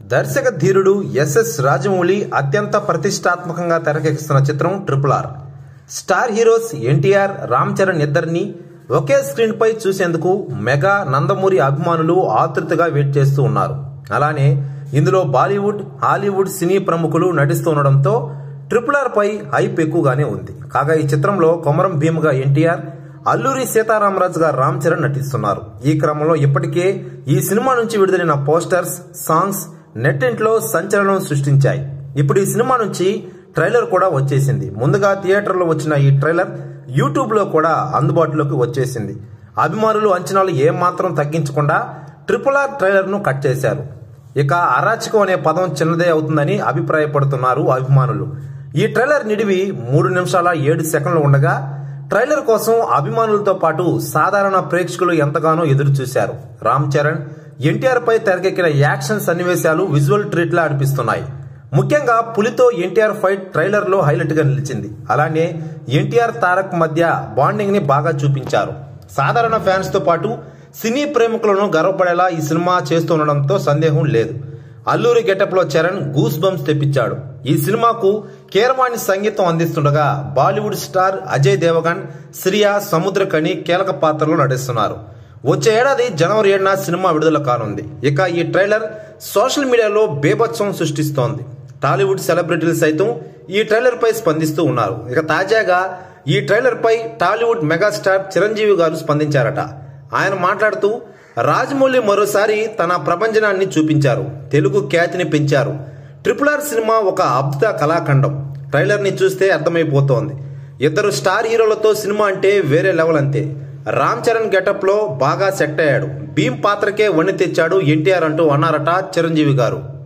దర్శక ధీరుడు ఎస్ఎస్ రాజమౌళి అత్యంత ప్రతిష్టాత్మకంగా తెరకెక్కిస్తున్న చిత్రం triple R star heroes NTR Ram Charan ఇద్దరిని ఒకే స్క్రీన్ పై చూసేందుకు మెగా నందమూరి అభిమానులు ఆతృతగా వెయిట్ చేస్తూ ఉన్నారు అలానే ఇందులో బాలీవుడ్ హాలీవుడ్ సినీ ప్రముఖులు నటిస్తూ ఉండడంతో ట్రిపుల్ ఆర్ పై హైప్ ఎక్కువగానే ఉంది కాగా ఈ చిత్రంలో కొమరం భీముగా ఎన్టీఆర్ అల్లూరి సీతారామరాజు గారు రామ్ చరణ్ నటిస్తున్నారు ఈ క్రమంలో ఇప్పటికే ఈ సినిమా నుంచి విడుదలైన పోస్టర్స్ సాంగ్స్ నెట్టింట్లో సంచలనం సృష్టించాయి ఇప్పుడు ఈ సినిమా నుంచి ట్రైలర్ కూడా వచ్చేసింది ముందుగా థియేటర్లో వచ్చిన ఈ ట్రైలర్ యూట్యూబ్ లో కూడా అందుబాటులోకి వచ్చేసింది అభిమానులు అంచనాలు ఏమాత్రం తగ్గించకుండా ట్రిపుల్ ఆర్ ట్రైలర్ ను కట్ చేశారు ఇక అరాచకం అనే పదం చిన్నదే అవుతుందని అభిప్రాయపడుతున్నారు అభిమానులు ఈ ట్రైలర్ నిడివి మూడు నిమిషాల ఏడు సెకండ్లు ఉండగా ట్రైలర్ కోసం అభిమానులతో పాటు సాధారణ ప్రేక్షకులు ఎంతగానో ఎదురు చూశారు రామ్ చరణ్ ఎన్టీఆర్ పై తెరకెక్కిన యాక్షన్ సన్నివేశాలు విజువల్ ట్రీట్లా అనిపిస్తున్నాయి ముఖ్యంగా పులితో ఎన్టీఆర్ ఫైట్ ట్రైలర్ లో హైలైట్ గా నిలిచింది అలానే ఎన్టీఆర్ తారక్ మధ్య బాండింగ్ ని బాగా చూపించారు సాధారణ ఫ్యాన్స్ తో పాటు సినీ ప్రేమికులను గర్వపడేలా ఈ సినిమా చేస్తుండడంతో సందేహం లేదు అల్లూరి గెటప్ లో చరణ్ గూస్ బంప్స్ తెప్పించాడు ఈ సినిమాకు కీరవాణి సంగీతం అందిస్తుండగా బాలీవుడ్ స్టార్ అజయ్ దేవగన్ శ్రియా సముద్రకని కీలక పాత్రలో నటిస్తున్నారు వచ్చే ఏడాది జనవరి ఏడున సినిమా విడుదల కానుంది ఇక ఈ ట్రైలర్ సోషల్ మీడియాలో బేభత్సం సృష్టిస్తోంది టాలీవుడ్ సెలబ్రిటీలు సైతం ఈ ట్రైలర్ పై స్పందిస్తూ ఉన్నారు ఇక తాజాగా ఈ ట్రైలర్ పై టాలీవుడ్ మెగాస్టార్ చిరంజీవి గారు స్పందించారట ఆయన మాట్లాడుతూ రాజమౌళి మరోసారి తన ప్రభంజనాన్ని చూపించారు తెలుగు ఖ్యాతిని పెంచారు ట్రిపుల్ ఆర్ సినిమా ఒక అద్భుత కళాఖండం ట్రైలర్ ని చూస్తే అర్థమైపోతోంది ఇద్దరు స్టార్ హీరోలతో సినిమా అంటే వేరే లెవెల్ అంతే రామ్ చరణ్ గెటప్ లో బాగా సెట్ అయ్యాడు భీమ్ పాత్రకే వణి తెచ్చాడు ఎన్టీఆర్ అంటూ అన్నారట చిరంజీవి గారు